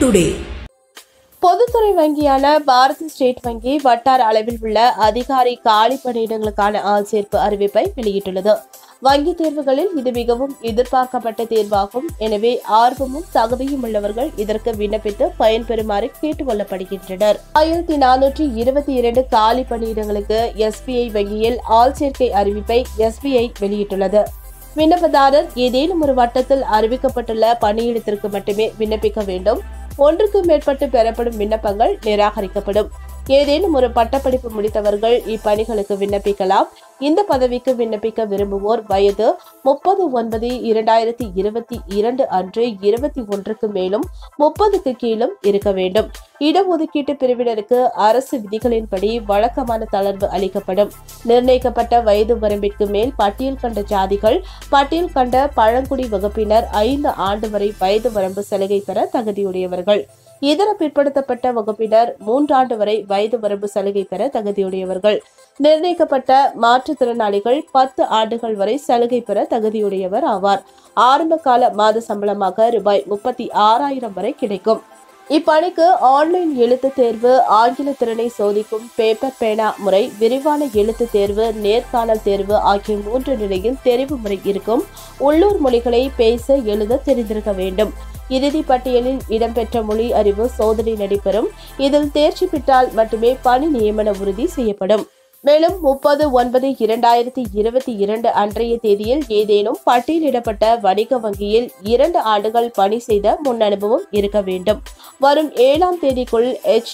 today பொதுத்துறை வங்கியான பாரத state வங்கி வட்டார அளவில் உள்ள அதிகாரி காலி பணியிடங்களுக்கான ஆள்சேர்ப்பு அறிவிப்பை வெளியிட்டுள்ளது வங்கி தேர்வுகளில் இது மிகவும் எதிர்பார்க்கப்பட்ட தேர்வாகும் எனவே ஆர்வமும் தகுதியும் உள்ளவர்கள் இதற்கு விண்ணப்பித்து பயன்பெறுமாறு கேட்டுக் கொள்ளப்படுகின்றனர் ஆயிரத்தி நானூற்றி இருபத்தி இரண்டு காலி பணியிடங்களுக்கு எஸ்பிஐ வங்கியில் ஆள் சேர்க்கை அறிவிப்பை எஸ்பிஐ வெளியிட்டுள்ளது விண்ணப்பதாரர் ஏதேனும் ஒரு வட்டத்தில் அறிவிக்கப்பட்டுள்ள பணியிடத்திற்கு மட்டுமே விண்ணப்பிக்க வேண்டும் ஒன்றுக்கு மேற்பட்டு பெறப்படும் விண்ணப்பங்கள் நிராகரிக்கப்படும் ஏதேனும் ஒரு பட்டப்படிப்பு முடித்தவர்கள் இப்பணிகளுக்கு விண்ணப்பிக்கலாம் இந்த பதவிக்கு விண்ணப்பிக்க விரும்புவோர் வயது முப்பது ஒன்பது இரண்டாயிரத்தி இருபத்தி இரண்டு அன்று இருபத்தி ஒன்றுக்கு மேலும் முப்பதுக்கு கீழும் இருக்க வேண்டும் இடஒதுக்கீட்டு பிரிவினருக்கு அரசு விதிகளின்படி வழக்கமான தளர்வு அளிக்கப்படும் நிர்ணயிக்கப்பட்ட வயது வரம்பிற்கு மேல் பட்டியல் கண்ட ஜாதிகள் பட்டியல் கண்ட பழங்குடி வகுப்பினர் ஐந்து ஆண்டு வரை வயது வரம்பு சலுகை பெற தகுதியுடையவர்கள் இதர பிற்படுத்தப்பட்ட வகுப்பினர் மூன்றாண்டு வரை வயது வரம்பு சலுகை பெற தகுதியுடையவர்கள் நிர்ணயிக்கப்பட்ட மாற்றுத்திறனாளிகள் பத்து ஆண்டுகள் வரை சலுகை பெற தகுதியுடையவர் ஆவார் ஆரம்ப கால மாத சம்பளமாக ரூபாய் முப்பத்தி ஆறாயிரம் வரை கிடைக்கும் இப்பணிக்கு ஆன்லைன் எழுத்து தேர்வு ஆங்கில திறனை சோதிக்கும் பேப்பர் பேனா முறை விரிவான எழுத்து தேர்வு நேர்காணல் தேர்வு ஆகிய மூன்று நிலையில் தெரிவு முறை இருக்கும் உள்ளூர் மொழிகளை பேச எழுத தெரிந்திருக்க வேண்டும் இறுதி பட்டியலில் இடம்பெற்ற மொழி அறிவு சோதனை நடைபெறும் இதில் தேர்ச்சி பெற்றால் மட்டுமே பணி நியமன உறுதி செய்யப்படும் மேலும் முப்பது ஒன்பது இரண்டாயிரத்தி இருபத்தி இரண்டு அன்றைய தேதியில் ஏதேனும் பட்டியலிடப்பட்ட வணிக வங்கியில் இரண்டு ஆண்டுகள் பணி செய்த முன் அனுபவம் இருக்க வேண்டும் வரும் ஏழாம் தேதிக்குள்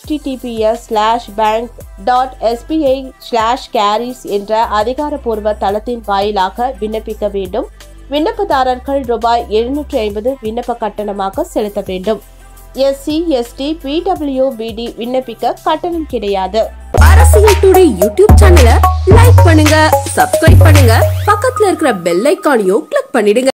https slash bank dot SBI slash careers என்ற அதிகாரப்பூர்வ தளத்தின் வாயிலாக விண்ணப்பிக்க வேண்டும் விண்ணப்பதாரர்கள் ரூபாய் எழுநூற்றி ஐம்பது விண்ணப்ப கட்டணமாக செலுத்த வேண்டும் எஸ்சி எஸ்டி பிடபிள்யூபிடி விண்ணப்பிக்க கட்டணம் கிடையாது அரசியல் டுடே யூடியூப் சேனலை லைக் பண்ணுங்க சப்ஸ்கிரைப் பண்ணுங்க பக்கத்துல இருக்கிற பெல் ஐக்கானையும் கிளிக் பண்ணிடுங்க